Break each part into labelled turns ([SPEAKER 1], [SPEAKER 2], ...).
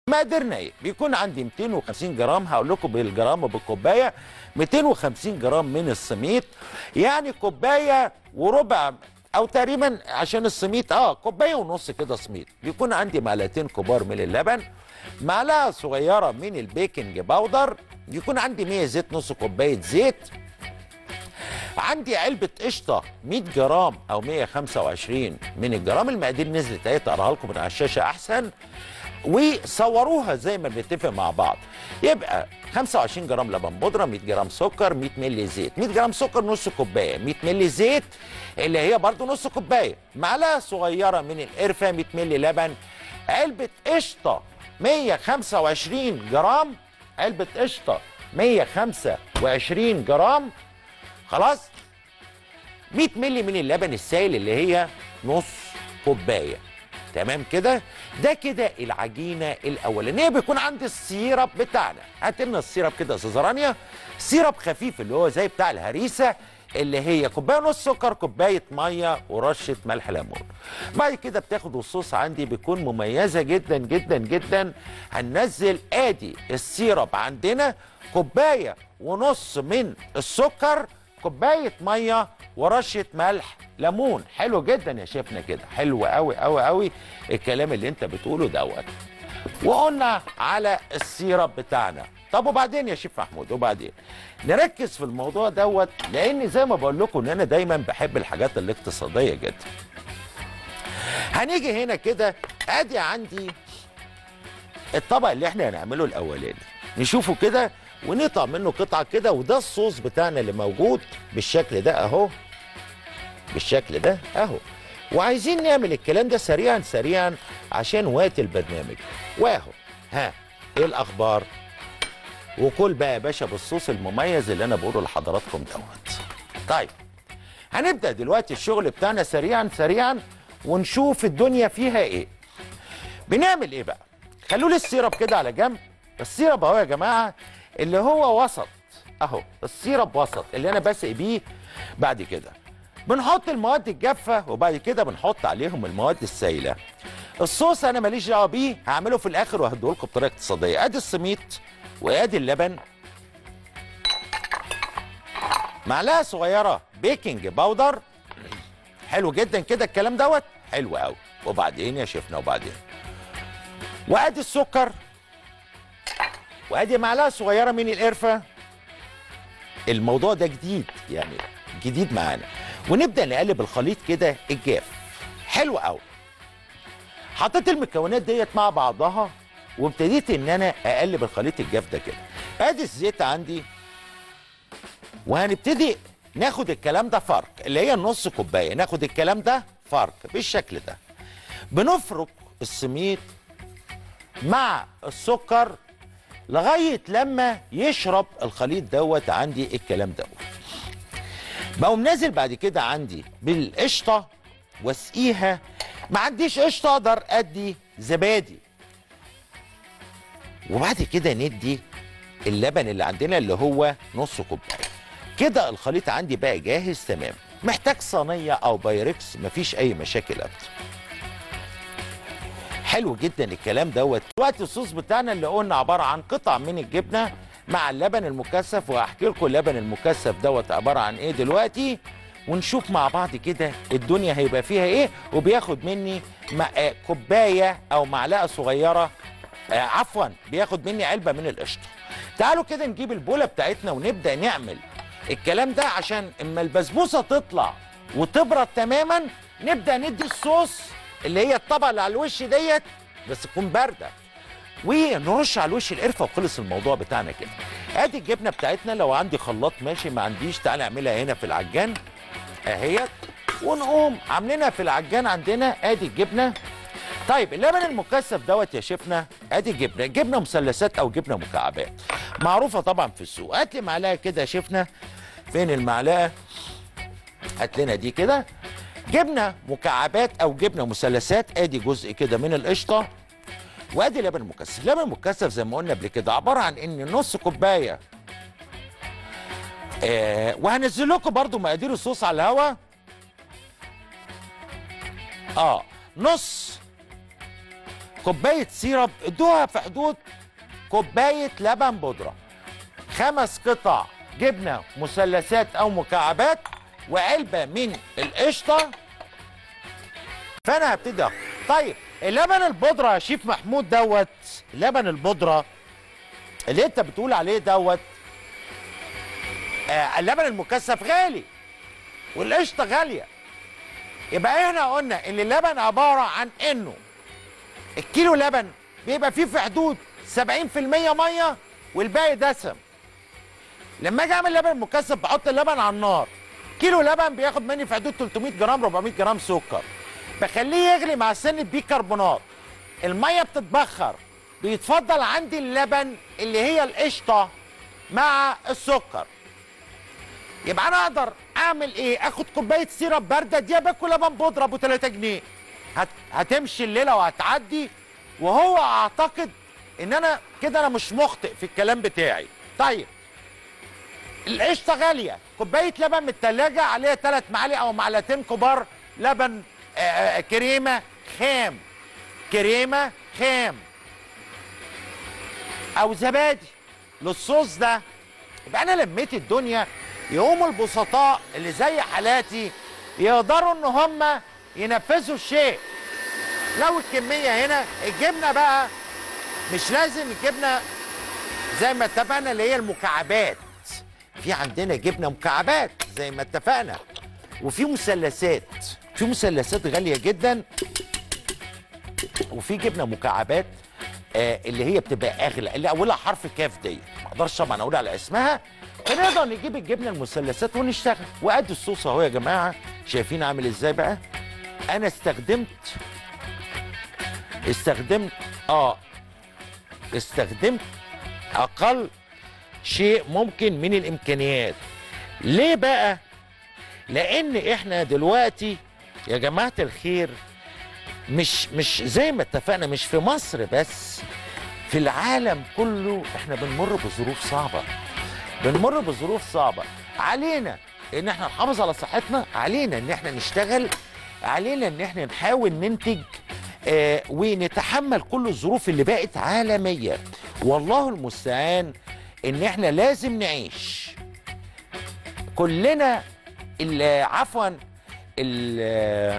[SPEAKER 1] مقاديرنا ايه بيكون عندي 250 جرام هقول لكم بالجرام وبالكوبايه 250 جرام من السميد يعني كوبايه وربع او تقريبا عشان السميد اه كوبايه ونص كده سميد بيكون عندي معلقتين كبار من اللبن معلقه صغيره من البيكنج باودر يكون عندي 100 زيت نص كوبايه زيت عندي علبة قشطة 100 جرام أو 125 من الجرام المقادير نزلت اهي تقراها لكم من على الشاشة أحسن وصوروها زي ما بنتفق مع بعض يبقى 25 جرام لبن بودرة 100 جرام سكر 100 مللي زيت 100 جرام سكر نص كوباية 100 مللي زيت اللي هي برضو نص كوباية معلقة صغيرة من القرفة 100 مللي لبن علبة قشطة 125 جرام علبة قشطة 125 جرام خلاص 100 مللي من اللبن السائل اللي هي نص كوبايه تمام كده ده كده العجينه الاولانيه بيكون عندي السيرب بتاعنا هات لنا السيرب كده يا استاذه رانيا سيرب خفيف اللي هو زي بتاع الهريسه اللي هي كوبايه ونص سكر كوبايه ميه ورشه ملح ليمون بعد كده بتاخد الصوص عندي بيكون مميزه جدا جدا جدا هننزل ادي السيرب عندنا كوبايه ونص من السكر كوبايه ميه ورشه ملح ليمون حلو جدا يا شيفنا كده حلو قوي قوي قوي الكلام اللي انت بتقوله دوت وقلنا على السيرب بتاعنا طب وبعدين يا شيف محمود وبعدين نركز في الموضوع دوت لان زي ما بقول لكم ان انا دايما بحب الحاجات الاقتصاديه جدا هنيجي هنا كده ادي عندي الطبق اللي احنا هنعمله الاولاني نشوفه كده ونقطع منه قطعه كده وده الصوص بتاعنا اللي موجود بالشكل ده اهو بالشكل ده اهو وعايزين نعمل الكلام ده سريعا سريعا عشان وقت البرنامج واهو ها ايه الاخبار وكل بقى يا باشا بالصوص المميز اللي انا بقوله لحضراتكم دوت طيب هنبدا دلوقتي الشغل بتاعنا سريعا سريعا ونشوف الدنيا فيها ايه بنعمل ايه بقى خلوا لي السيرب كده على جنب السيرب اهو يا جماعه اللي هو وسط اهو السيرب وسط اللي انا بسقي بيه بعد كده بنحط المواد الجافه وبعد كده بنحط عليهم المواد السائله الصوص انا ماليش دعوه بيه هعمله في الاخر وهديه لكم بطريقه اقتصاديه ادي السميط وادي اللبن معلقه صغيره بيكنج باودر حلو جدا كده الكلام دوت حلو قوي وبعدين يا شيفنا وبعدين وادي السكر وادي معلقه صغيره من القرفه الموضوع ده جديد يعني جديد معانا ونبدا نقلب الخليط كده الجاف حلو قوي حطيت المكونات ديت مع بعضها وابتديت ان انا اقلب الخليط الجاف ده كده ادي الزيت عندي وهنبتدي ناخد الكلام ده فرق اللي هي النص كوبايه ناخد الكلام ده فرق بالشكل ده بنفرك السميد مع السكر لغايه لما يشرب الخليط دوت عندي الكلام دوت بقوم نازل بعد كده عندي بالقشطه واسقيها ما عنديش قشطه اقدر ادي زبادي وبعد كده ندي اللبن اللي عندنا اللي هو نص كوبايه كده الخليط عندي بقى جاهز تمام محتاج صينيه او بايركس مفيش اي مشاكل ابدا حلو جدا الكلام دوت دلوقتي الصوص بتاعنا اللي قلنا عباره عن قطع من الجبنه مع اللبن المكثف وهحكي لكم اللبن المكثف دوت عباره عن ايه دلوقتي ونشوف مع بعض كده الدنيا هيبقى فيها ايه وبياخد مني مع آه كوبايه او معلقه صغيره آه عفوا بياخد مني علبه من القشطه تعالوا كده نجيب البوله بتاعتنا ونبدا نعمل الكلام ده عشان اما البسبوسه تطلع وتبرد تماما نبدا ندي الصوص اللي هي الطبقه اللي على الوش ديت بس تكون بارده ونرش على الوش القرفه وخلص الموضوع بتاعنا كده ادي الجبنه بتاعتنا لو عندي خلاط ماشي ما عنديش تعالى اعملها هنا في العجان اهيت ونقوم عاملينها في العجان عندنا ادي الجبنه طيب اللبن المكثف دوت يا شيفنا ادي جبنه جبنه مثلثات او جبنه مكعبات معروفه طبعا في السوق هات لي معلقه كده يا شيفنا فين المعلقه هات لنا دي كده جبنه مكعبات او جبنه مثلثات ادي جزء كده من القشطه وادي لبن مكثف لبن مكثف زي ما قلنا قبل كده عباره عن ان نص كوبايه آه وهنزل لكم برضو مقادير الصوص على الهوا اه نص كوبايه سيرب ادوها في حدود كوبايه لبن بودره خمس قطع جبنه مثلثات او مكعبات وعلبه من القشطه فانا هبتدي أخد. طيب اللبن البودره يا شيف محمود دوت اللبن البودره اللي انت بتقول عليه دوت آه اللبن المكثف غالي والقشطه غاليه يبقى احنا قلنا ان اللبن عباره عن انه الكيلو لبن بيبقى فيه في حدود 70% ميه والباقي دسم لما اجي اعمل لبن مكثف بحط اللبن على النار كيلو لبن بياخد مني في حدود 300 جرام 400 جرام سكر بخليه يغلي مع سنه بيكربونات الميه بتتبخر بيتفضل عندي اللبن اللي هي القشطه مع السكر يبقى انا اقدر اعمل ايه اخد كوبايه سيرب بارده دي باكل لبن بودره ابو 3 جنيه هت... هتمشي الليله وهتعدي وهو اعتقد ان انا كده انا مش مخطئ في الكلام بتاعي طيب القشطه غاليه كوبايه لبن من الثلاجه عليها ثلاث معالق او معلقتين كبار لبن آه، آه، كريمه خام كريمه خام او زبادي للصوص ده يبقى انا لميت الدنيا يقوموا البسطاء اللي زي حالاتي يقدروا ان هم ينفذوا الشيء لو الكميه هنا الجبنه بقى مش لازم الجبنه زي ما اتفقنا اللي هي المكعبات في عندنا جبنه مكعبات زي ما اتفقنا وفي مثلثات في مثلثات غاليه جدا وفي جبنه مكعبات آه اللي هي بتبقى اغلى اللي اولها حرف كاف دي ما اقدرش طبعا اقول على اسمها فنقدر نجيب الجبنه المثلثات ونشتغل وادي الصوص اهو يا جماعه شايفين عامل ازاي بقى انا استخدمت استخدمت اه استخدمت اقل شيء ممكن من الامكانيات ليه بقى لان احنا دلوقتي يا جماعه الخير مش مش زي ما اتفقنا مش في مصر بس في العالم كله احنا بنمر بظروف صعبه بنمر بظروف صعبه علينا ان احنا نحافظ على صحتنا علينا ان احنا نشتغل علينا ان احنا نحاول ننتج آه ونتحمل كل الظروف اللي بقت عالميه والله المستعان ان احنا لازم نعيش كلنا ال- عفوا ال-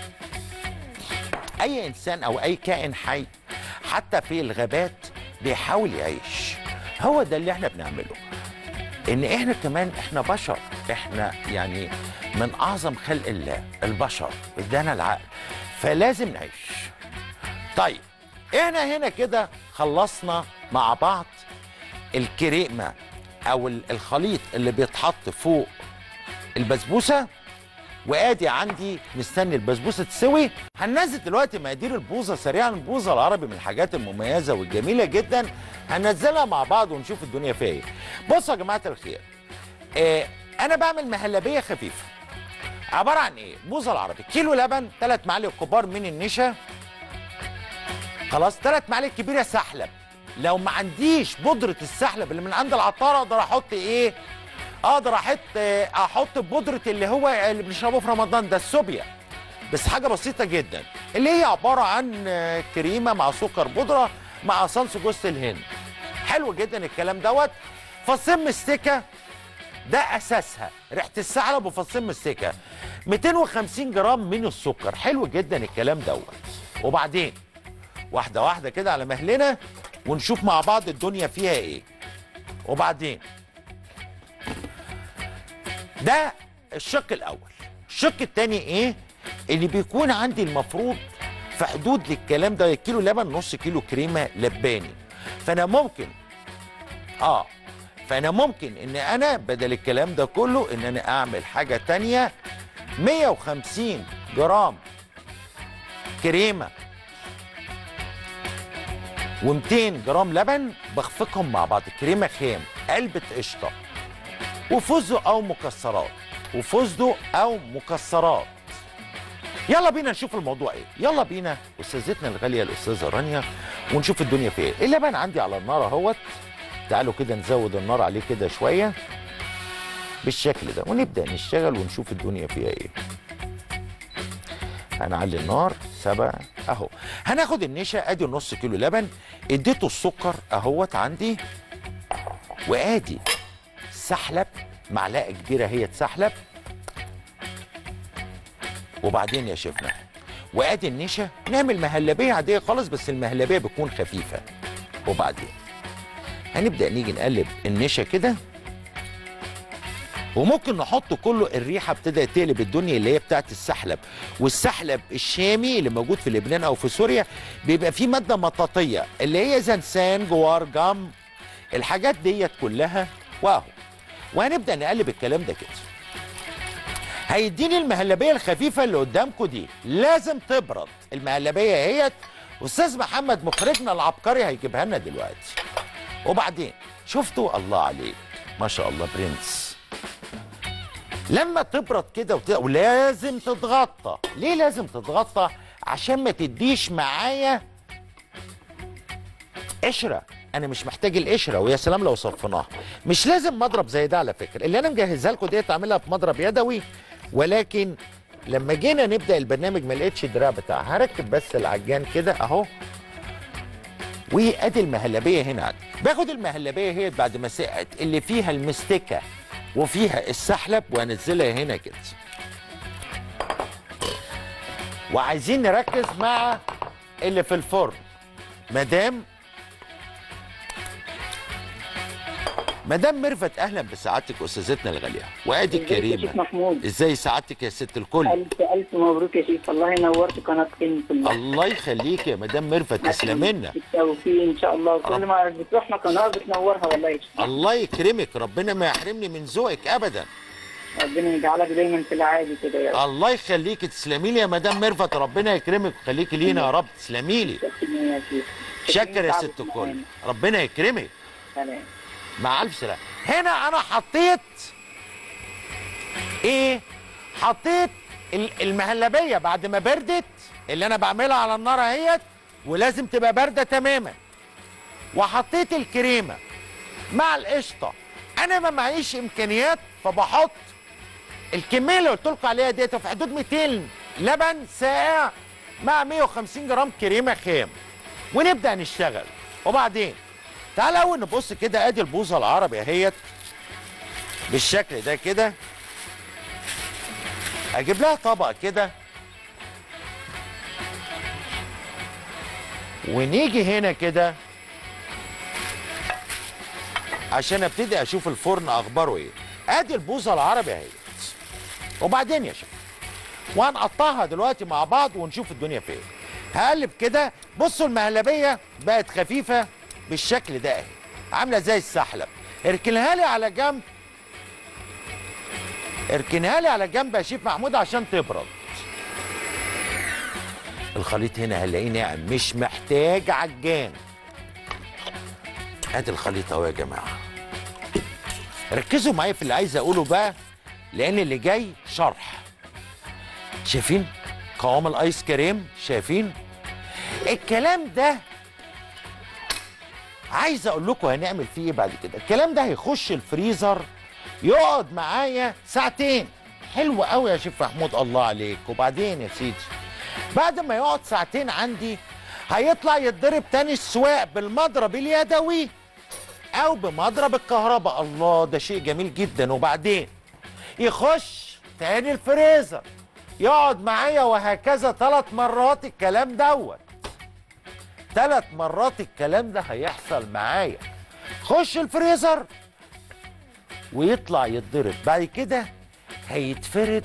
[SPEAKER 1] اي انسان او اي كائن حي حتى في الغابات بيحاول يعيش هو ده اللي احنا بنعمله ان احنا كمان احنا بشر احنا يعني من اعظم خلق الله البشر ادانا العقل فلازم نعيش طيب احنا هنا كده خلصنا مع بعض الكريمه او ال- الخليط اللي بيتحط فوق البسبوسه وادي عندي مستني البسبوسه تسوي هننزل دلوقتي مقادير البوظه سريعا البوظه العربي من الحاجات المميزه والجميله جدا هننزلها مع بعض ونشوف الدنيا فيها ايه بصوا يا جماعه الخير آه انا بعمل مهلبيه خفيفه عباره عن ايه بوظه العربي كيلو لبن ثلاث معالق كبار من النشا خلاص ثلاث معالق كبيره سحلب لو ما عنديش بودره السحلب اللي من عند العطار اقدر احط ايه اقدر احط احط بودره اللي هو اللي بنشربه في رمضان ده السوبيا بس حاجه بسيطه جدا اللي هي عباره عن آه، كريمه مع سكر بودره مع صلص جوز الهند حلو جدا الكلام دوت فصين مستكه ده اساسها ريحه الثعلب وفصين مستكه 250 جرام من السكر حلو جدا الكلام دوت وبعدين واحده واحده كده على مهلنا ونشوف مع بعض الدنيا فيها ايه وبعدين ده الشق الاول الشق الثاني ايه اللي بيكون عندي المفروض في حدود للكلام ده كيلو لبن نص كيلو كريمه لباني فانا ممكن اه فانا ممكن ان انا بدل الكلام ده كله ان انا اعمل حاجه تانية 150 جرام كريمه و200 جرام لبن بخفقهم مع بعض كريمه خام علبه قشطه وفستق او مكسرات وفستق او مكسرات يلا بينا نشوف الموضوع ايه يلا بينا استاذتنا الغاليه الاستاذه رانيا ونشوف الدنيا فيها ايه اللبن عندي على النار اهوت تعالوا كده نزود النار عليه كده شويه بالشكل ده ونبدا نشتغل ونشوف الدنيا فيها ايه هنعلي النار سبعة اهو هناخد النشا ادي نص كيلو لبن اديته السكر اهوت عندي وادي سحلب معلقه كبيره هي سحلب وبعدين يا شيفنا وادي النشا نعمل مهلبيه عاديه خالص بس المهلبيه بتكون خفيفه وبعدين هنبدا نيجي نقلب النشا كده وممكن نحط كله الريحه ابتدت تقلب الدنيا اللي هي بتاعت السحلب والسحلب الشامي اللي موجود في لبنان او في سوريا بيبقى فيه ماده مطاطيه اللي هي زنسان جوار جم الحاجات ديت كلها واهو وهنبدا نقلب الكلام ده كده هيديني المهلبيه الخفيفه اللي قدامكم دي لازم تبرد المهلبيه اهيت استاذ محمد مخرجنا العبقري هيجيبها لنا دلوقتي وبعدين شفتوا الله عليك ما شاء الله برنس لما تبرد كده وت... ولازم تتغطى ليه لازم تتغطى عشان ما تديش معايا قشره انا مش محتاج القشره ويا سلام لو صفيناها مش لازم مضرب زي ده على فكره اللي انا مجهزها لكم ديت اعملها في مضرب يدوي ولكن لما جينا نبدا البرنامج ما لقيتش الدراع بتاعها هركب بس العجان كده اهو وادي المهلبيه هنا عندي باخد المهلبيه هي بعد ما سقعت اللي فيها المستكه وفيها السحلب وانزلها هنا كده وعايزين نركز مع اللي في الفرن مدام مدام ميرفت اهلا بسعادتك استاذتنا الغاليه وادي
[SPEAKER 2] ازيك يا شيخ
[SPEAKER 1] الكريمه
[SPEAKER 2] محمود
[SPEAKER 1] ازاي سعادتك يا ست الكل
[SPEAKER 2] الف الف مبروك يا شيخ والله نورت قناه كلمه الله
[SPEAKER 1] الله يخليك يا مدام ميرفت تسلمي لنا
[SPEAKER 2] بالتوفيق ان شاء الله
[SPEAKER 1] رب.
[SPEAKER 2] كل ما بتروحنا قناه بتنورها والله يا شيخ
[SPEAKER 1] الله يكرمك ربنا ما يحرمني من ذوقك ابدا
[SPEAKER 2] ربنا يجعلك دايما في العالي كده يا رب
[SPEAKER 1] الله يخليك تسلمي لي يا مدام ميرفت ربنا يكرمك ويخليكي لينا يا رب تسلمي لي
[SPEAKER 2] شكرا يا شيخ
[SPEAKER 1] شكر يا
[SPEAKER 2] تعبك
[SPEAKER 1] ست الكل
[SPEAKER 2] معانا.
[SPEAKER 1] ربنا يكرمك
[SPEAKER 2] سلام
[SPEAKER 1] مع الف سلامه هنا انا حطيت ايه حطيت ال- المهلبيه بعد ما بردت اللي انا بعملها على النار اهيت ولازم تبقى بارده تماما وحطيت الكريمه مع القشطه انا ما معيش امكانيات فبحط الكميه اللي قلت لكم عليها ديت في حدود 200 لبن ساقع مع 150 جرام كريمه خام ونبدا نشتغل وبعدين تعال اول نبص كده ادي البوظه العربي اهيت بالشكل ده كده اجيب لها طبق كده ونيجي هنا كده عشان ابتدي اشوف الفرن اخباره ايه ادي البوظه العربي اهيت وبعدين يا شيخ وهنقطعها دلوقتي مع بعض ونشوف الدنيا فين هقلب كده بصوا المهلبيه بقت خفيفه بالشكل ده اهي عامله زي السحلب اركنها لي على جنب اركنها لي على جنب يا شيف محمود عشان تبرد الخليط هنا هنلاقيه ناعم مش محتاج عجان ادي الخليط اهو يا جماعه ركزوا معايا في اللي عايز اقوله بقى لان اللي جاي شرح شايفين قوام الايس كريم شايفين الكلام ده عايز اقول لكم هنعمل فيه ايه بعد كده الكلام ده هيخش الفريزر يقعد معايا ساعتين حلو قوي يا شيف محمود الله عليك وبعدين يا سيدي بعد ما يقعد ساعتين عندي هيطلع يتضرب تاني السواق بالمضرب اليدوي او بمضرب الكهرباء الله ده شيء جميل جدا وبعدين يخش تاني الفريزر يقعد معايا وهكذا ثلاث مرات الكلام دوت ثلاث مرات الكلام ده هيحصل معايا خش الفريزر ويطلع يتضرب بعد كده هيتفرد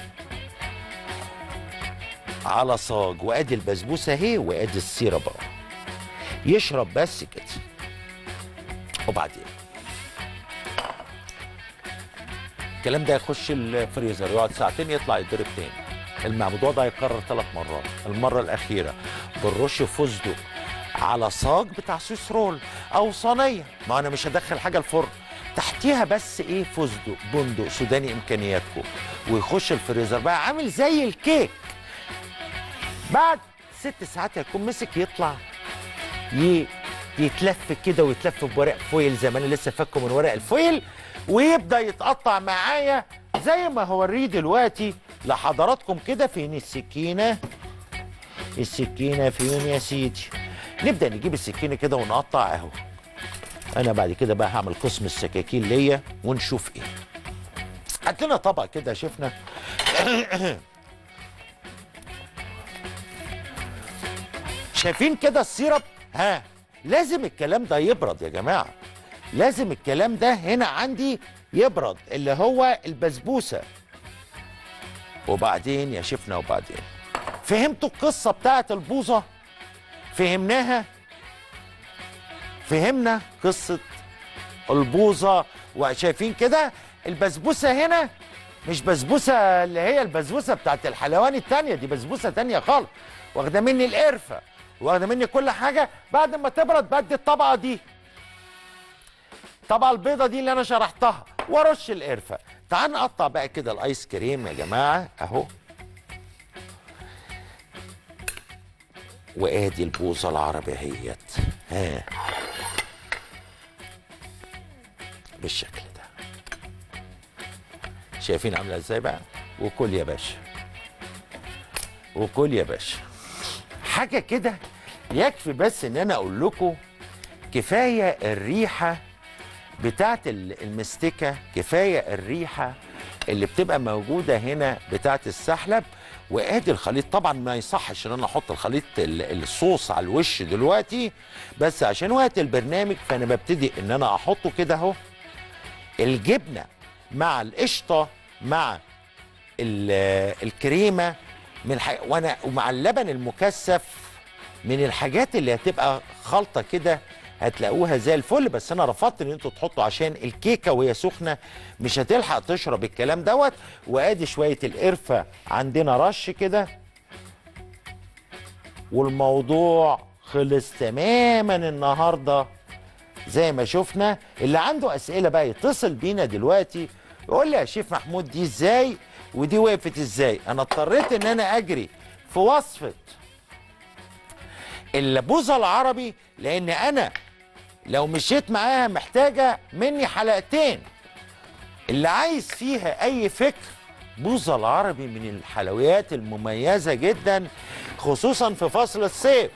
[SPEAKER 1] على صاج وادي البسبوسه اهي وادي السيرب اهو يشرب بس كده وبعدين الكلام ده يخش الفريزر يقعد ساعتين يطلع يتضرب تاني الموضوع ده هيتكرر ثلاث مرات المره الاخيره بنرش فستق على صاج بتاع سويس رول او صينيه ما انا مش هدخل حاجه الفرن تحتيها بس ايه فستق بندق سوداني امكانياتكم ويخش الفريزر بقى عامل زي الكيك بعد ست ساعات هيكون مسك يطلع ي... يتلف كده ويتلف بورق فويل زي ما انا لسه فاكه من ورق الفويل ويبدا يتقطع معايا زي ما هوريه دلوقتي لحضراتكم كده فين السكينه السكينه فين يا سيدي نبدا نجيب السكينه كده ونقطع اهو انا بعد كده بقى هعمل قسم السكاكين ليا ونشوف ايه هات لنا طبق كده يا شفنا شايفين كده السيرب ها لازم الكلام ده يبرد يا جماعه لازم الكلام ده هنا عندي يبرد اللي هو البسبوسه وبعدين يا شفنا وبعدين فهمتوا القصه بتاعت البوظه فهمناها فهمنا قصه البوظه وشايفين كده البسبوسه هنا مش بسبوسه اللي هي البسبوسه بتاعت الحلواني التانية دي بسبوسه تانية خالص واخده مني القرفه واخده مني كل حاجه بعد ما تبرد بدي الطبقه دي الطبقه البيضه دي اللي انا شرحتها وارش القرفه تعال نقطع بقى كده الايس كريم يا جماعه اهو وادي البوظه العربي اهيت ها بالشكل ده شايفين عامله ازاي بقى وكل يا باشا وكل يا باشا حاجه كده يكفي بس ان انا اقول لكم كفايه الريحه بتاعت ال- المستكه كفايه الريحه اللي بتبقى موجوده هنا بتاعت السحلب وادي الخليط طبعا ما يصحش ان انا احط الخليط ال- الصوص على الوش دلوقتي بس عشان وقت البرنامج فانا ببتدي ان انا احطه كده اهو الجبنه مع القشطه مع ال- الكريمه من الح... وانا ومع اللبن المكثف من الحاجات اللي هتبقى خلطه كده هتلاقوها زي الفل بس انا رفضت ان انتوا تحطوا عشان الكيكه وهي سخنه مش هتلحق تشرب الكلام دوت وادي شويه القرفه عندنا رش كده والموضوع خلص تماما النهارده زي ما شفنا اللي عنده اسئله بقى يتصل بينا دلوقتي يقول لي يا شيف محمود دي ازاي ودي وقفت ازاي انا اضطريت ان انا اجري في وصفه البوظه العربي لان انا لو مشيت معاها محتاجه مني حلقتين اللي عايز فيها اي فكر بوظه العربي من الحلويات المميزه جدا خصوصا في فصل الصيف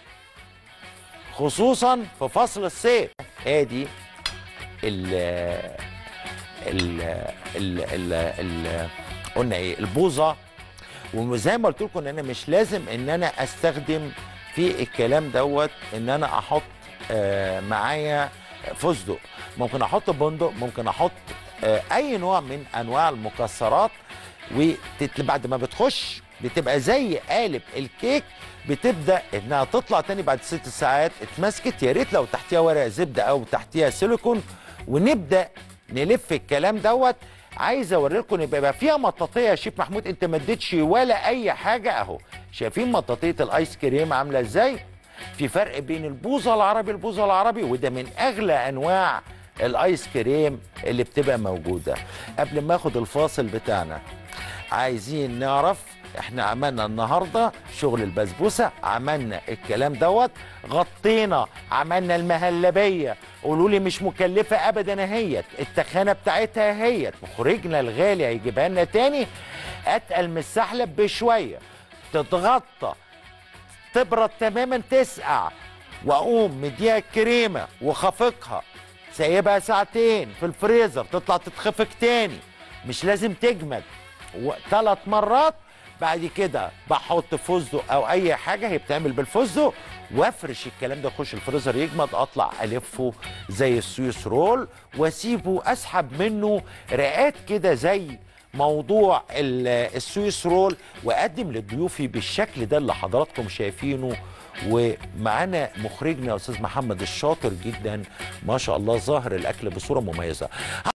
[SPEAKER 1] خصوصا في فصل الصيف ادي ال ال ال ال ال قلنا ايه البوظه وزي ما قلت لكم ان انا مش لازم ان انا استخدم في الكلام دوت ان انا احط آه معايا فستق ممكن احط بندق ممكن احط آه اي نوع من انواع المكسرات وبعد ما بتخش بتبقى زي قالب الكيك بتبدا انها تطلع تاني بعد ست ساعات اتمسكت يا ريت لو تحتيها ورق زبده او تحتيها سيليكون ونبدا نلف الكلام دوت عايز اوري لكم يبقى يبقى فيها مطاطيه يا شيف محمود انت ما اديتش ولا اي حاجه اهو شايفين مطاطيه الايس كريم عامله ازاي في فرق بين البوظه العربي البوظه العربي وده من اغلى انواع الايس كريم اللي بتبقى موجوده قبل ما اخد الفاصل بتاعنا عايزين نعرف احنا عملنا النهارده شغل البسبوسه عملنا الكلام دوت غطينا عملنا المهلبيه قولوا لي مش مكلفه ابدا اهيت التخانه بتاعتها اهيت مخرجنا الغالي هيجيبها لنا تاني اتقل من السحلب بشويه تتغطى تبرد تماما تسقع واقوم مديها الكريمه وخافقها سايبها ساعتين في الفريزر تطلع تتخفق تاني مش لازم تجمد ثلاث مرات بعد كده بحط فستق او اي حاجه هي بتعمل بالفستق وافرش الكلام ده يخش الفريزر يجمد اطلع الفه زي السويس رول واسيبه اسحب منه رقات كده زي موضوع ال- السويس رول واقدم لضيوفي بالشكل ده اللي حضراتكم شايفينه ومعانا مخرجنا استاذ محمد الشاطر جدا ما شاء الله ظاهر الاكل بصوره مميزه